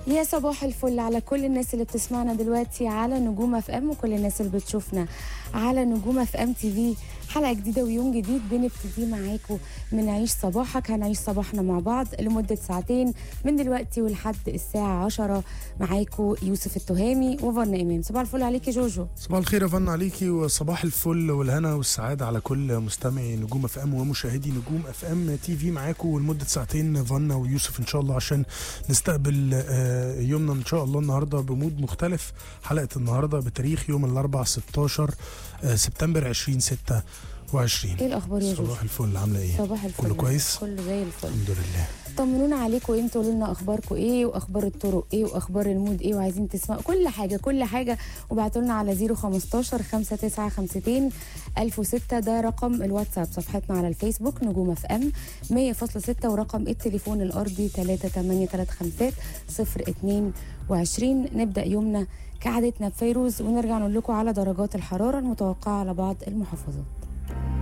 يا صباح الفل على كل الناس اللي بتسمعنا دلوقتي على نجوم اف ام وكل الناس اللي بتشوفنا على نجوم اف ام تي في حلقه جديده ويوم جديد بنبتدي معاكم من عيش صباحك هنعيش صباحنا مع بعض لمده ساعتين من دلوقتي ولحد الساعه 10 معاكم يوسف التهامي وفن امام صباح الفل عليك يا جوجو صباح الخير يا فن عليكي وصباح الفل والهنا والسعادة على كل مستمعي نجوم اف ام ومشاهدي نجوم اف ام تي في معاكم ولمدة ساعتين فن ويوسف ان شاء الله عشان نستقبل آه، يومنا ان شاء الله النهارده بمود مختلف حلقة النهارده بتاريخ يوم الاربع 16 آه، سبتمبر 2026 ايه الاخبار يا جوجو صباح الفل عاملة ايه؟ صباح الفل كله كويس؟ كله زي الفل الحمد لله طمنونا عليكم انتوا قولوا لنا اخباركم ايه واخبار الطرق ايه واخبار المود ايه وعايزين تسمعوا كل حاجه كل حاجه وابعتوا لنا على 015 5952 1006 ده رقم الواتساب صفحتنا على الفيسبوك نجوم اف ام 100.6 ورقم التليفون الارضي 3835 022 نبدا يومنا كعادتنا بفيروز ونرجع نقول لكم على درجات الحراره المتوقعه على بعض المحافظات